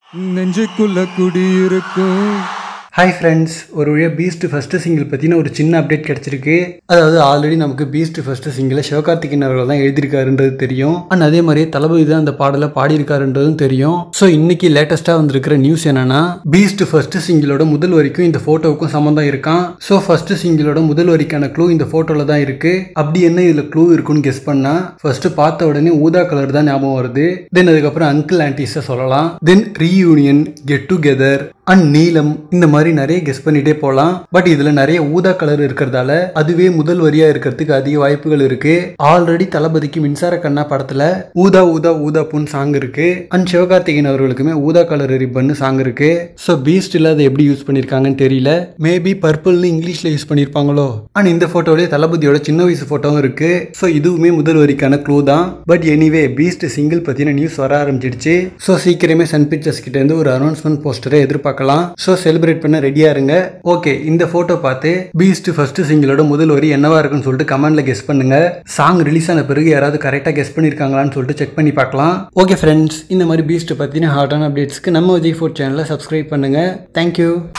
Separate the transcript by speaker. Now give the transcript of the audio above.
Speaker 1: நெஞ்சுக்குள்ள குடியிருக்கும்
Speaker 2: hi friends ஒரு வழியாக பீஸ்ட் ஃபஸ்ட்டு சிங்கிள் பற்றின ஒரு சின்ன அப்டேட் கிடச்சிருக்கு அதாவது ஆல்ரெடி நமக்கு பீஸ்ட் ஃபஸ்ட்டு சிங்கிளை சிவகார்த்திகேயன் அவர்கள் தான் எழுதியிருக்காருன்றது தெரியும் அண்ட் அதே மாதிரியே தளபதி தான் அந்த பாடலை பாடியிருக்காருன்றதும் தெரியும் ஸோ இன்னைக்கு லேட்டஸ்ட்டாக வந்திருக்கிற நியூஸ் என்னன்னா பீஸ்ட் ஃபஸ்ட்டு சிங்கிளோட முதல் வரைக்கும் இந்த ஃபோட்டோவுக்கும் சம்மந்தம் இருக்கான் ஸோ ஃபஸ்ட்டு சிங்கிளோட முதல் வரிக்கான க்ளூ இந்த ஃபோட்டோவில் தான் இருக்கு அப்படி என்ன இதில் க்ளூ இருக்குன்னு கெஸ் பண்ணா ஃபர்ஸ்ட் பார்த்த உடனே ஊதா கலர் தான் ஞாபகம் வருது தென் அதுக்கப்புறம் அங்கிள் ஆன்டிஸை சொல்லலாம் then reunion get together and நீலம் இந்த மாதிரி நிறைய கெஸ் பண்ணிட்டே போகலாம் பட் இதில் நிறைய ஊதா கலர் இருக்கிறதால அதுவே முதல் வரியா இருக்கிறதுக்கு அதிக வாய்ப்புகள் இருக்கு ஆல்ரெடி தளபதிக்கு மின்சார கண்ணா படத்துல ஊதா ஊதா ஊதா பூன் சாங் இருக்கு அண்ட் சிவகார்த்திகேயன் அவர்களுக்குமே ஊதா கலர் ரிப்பன் சாங் இருக்கு ஸோ பீஸ்ட் அதை எப்படி யூஸ் பண்ணியிருக்காங்கன்னு தெரியல மேபி பர்பிள்னு இங்கிலீஷ்ல யூஸ் பண்ணியிருப்பாங்களோ அண்ட் இந்த ஃபோட்டோலேயே தளபதியோட சின்ன வயசு ஃபோட்டோவும் இருக்கு ஸோ இதுவுமே முதல் வரிக்கான க்ளூ தான் பட் எனிவே பீஸ்ட் சிங்கிள் பற்றின நியூஸ் வர ஆரம்பிச்சிடுச்சு ஸோ சீக்கிரமே சன் பிக்சர்ஸ் கிட்ட இருந்து ஒரு அனௌன்ஸ்மெண்ட் போஸ்டரை எதிர்பார்க்கலாம் ஸோ செலிப்ரேட் பண்ண ரெடியா இருங்க ஓகே இந்த போட்டோ பார்த்து பீஸ்ட் ஃபர்ஸ்ட் சிங்கிளோட முதல் வரி என்னவா இருக்குன்னு சொல்லிட்டு கமெண்ட்ல கெஸ் பண்ணுங்க சாங் ரிலீஸ் ஆன பிறகு யாராவது கரெக்டாக கெஸ் பண்ணியிருக்காங்களான்னு சொல்லிட்டு செக் பண்ணி பார்க்கலாம் ஓகே ஃப்ரெண்ட்ஸ் இந்த மாதிரி பீஸ்ட் பற்றின ஹாட்டான அப்டேட்ஸ்க்கு நம்ம விஜய் ஃபோர்ட் சேனலை சப்ஸ்கிரைப் பண்ணுங்க தேங்க்யூ